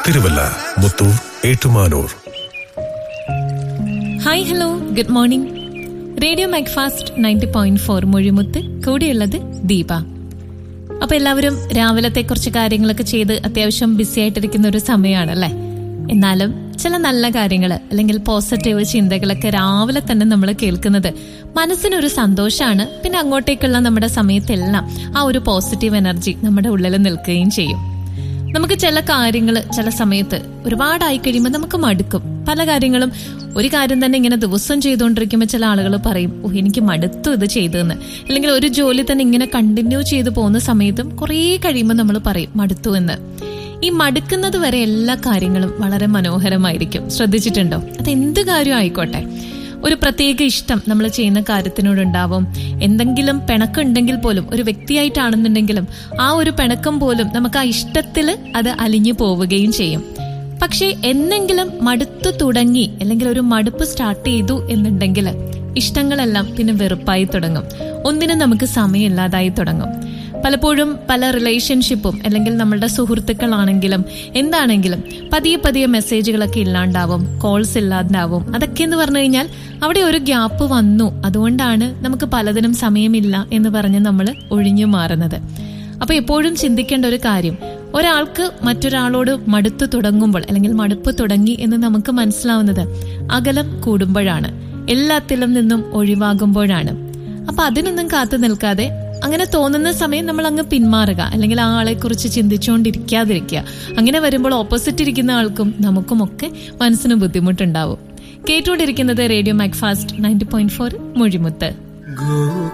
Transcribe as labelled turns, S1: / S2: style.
S1: Thiruvalla Muthoor Ettumanoor
S2: hi hello good morning radio Macfast ninety point four മൊഴിമുത്ത് കൂടെയുള്ളത് ദീപ അപ്പൊ എല്ലാവരും രാവിലത്തെ കുറച്ച് കാര്യങ്ങളൊക്കെ ചെയ്ത് അത്യാവശ്യം ബിസി ആയിട്ടിരിക്കുന്ന ഒരു സമയമാണല്ലേ എന്നാലും ചില നല്ല കാര്യങ്ങൾ അല്ലെങ്കിൽ പോസിറ്റീവ് ചിന്തകളൊക്കെ രാവിലെ തന്നെ നമ്മൾ കേൾക്കുന്നത് മനസ്സിനൊരു സന്തോഷമാണ് പിന്നെ അങ്ങോട്ടേക്കുള്ള നമ്മുടെ സമയത്തെല്ലാം ആ ഒരു പോസിറ്റീവ് എനർജി നമ്മുടെ ഉള്ളിൽ നിൽക്കുകയും ചെയ്യും നമുക്ക് ചില കാര്യങ്ങൾ ചില സമയത്ത് ഒരുപാടായി കഴിയുമ്പോൾ നമുക്ക് മടുക്കും പല കാര്യങ്ങളും ഒരു കാര്യം തന്നെ ഇങ്ങനെ ദിവസം ചെയ്തുകൊണ്ടിരിക്കുമ്പോൾ ചില ആളുകൾ പറയും ഓ എനിക്ക് മടുത്തു ഇത് ചെയ്തതെന്ന് അല്ലെങ്കിൽ ഒരു ജോലി തന്നെ ഇങ്ങനെ കണ്ടിന്യൂ ചെയ്തു പോകുന്ന സമയത്തും കുറേ കഴിയുമ്പോൾ നമ്മൾ പറയും മടുത്തു എന്ന് ഈ മടുക്കുന്നത് വരെ എല്ലാ കാര്യങ്ങളും വളരെ മനോഹരമായിരിക്കും ശ്രദ്ധിച്ചിട്ടുണ്ടോ അത് എന്ത് കാര്യം ആയിക്കോട്ടെ ഒരു പ്രത്യേക ഇഷ്ടം നമ്മൾ ചെയ്യുന്ന കാര്യത്തിനോടുണ്ടാവും എന്തെങ്കിലും പിണക്കുണ്ടെങ്കിൽ പോലും ഒരു വ്യക്തിയായിട്ടാണെന്നുണ്ടെങ്കിലും ആ ഒരു പിണക്കം പോലും നമുക്ക് ആ ഇഷ്ടത്തിൽ അത് അലിഞ്ഞു പോവുകയും ചെയ്യും പക്ഷേ എന്നെങ്കിലും മടുത്തു തുടങ്ങി അല്ലെങ്കിൽ ഒരു മടുപ്പ് സ്റ്റാർട്ട് ചെയ്തു എന്നുണ്ടെങ്കിൽ ഇഷ്ടങ്ങളെല്ലാം പിന്നെ വെറുപ്പായി തുടങ്ങും ഒന്നിനും നമുക്ക് സമയമില്ലാതായി തുടങ്ങും പലപ്പോഴും പല റിലേഷൻഷിപ്പും അല്ലെങ്കിൽ നമ്മളുടെ സുഹൃത്തുക്കളാണെങ്കിലും എന്താണെങ്കിലും പതിയെ പതിയെ മെസ്സേജുകളൊക്കെ ഇല്ലാണ്ടാവും കോൾസ് ഇല്ലാണ്ടാവും അതൊക്കെ എന്ന് പറഞ്ഞു കഴിഞ്ഞാൽ അവിടെ ഒരു ഗ്യാപ്പ് വന്നു അതുകൊണ്ടാണ് നമുക്ക് പലതിനും സമയമില്ല എന്ന് പറഞ്ഞ് നമ്മൾ ഒഴിഞ്ഞു മാറുന്നത് അപ്പൊ എപ്പോഴും ചിന്തിക്കേണ്ട ഒരു കാര്യം ഒരാൾക്ക് മറ്റൊരാളോട് മടുത്തു തുടങ്ങുമ്പോൾ അല്ലെങ്കിൽ മടുപ്പ് തുടങ്ങി എന്ന് നമുക്ക് മനസ്സിലാവുന്നത് അകലം കൂടുമ്പോഴാണ് എല്ലാത്തിലും നിന്നും ഒഴിവാകുമ്പോഴാണ് അപ്പൊ അതിനൊന്നും കാത്തു നിൽക്കാതെ അങ്ങനെ തോന്നുന്ന സമയം നമ്മൾ അങ്ങ് പിന്മാറുക അല്ലെങ്കിൽ ആ ആളെ കുറിച്ച് ചിന്തിച്ചുകൊണ്ടിരിക്കാതിരിക്കുക അങ്ങനെ വരുമ്പോൾ ഓപ്പോസിറ്റ് ഇരിക്കുന്ന ആൾക്കും നമുക്കുമൊക്കെ മനസ്സിന് ബുദ്ധിമുട്ടുണ്ടാവും കേട്ടുകൊണ്ടിരിക്കുന്നത് radio Macfast ninety point four മൊഴിമുത്ത്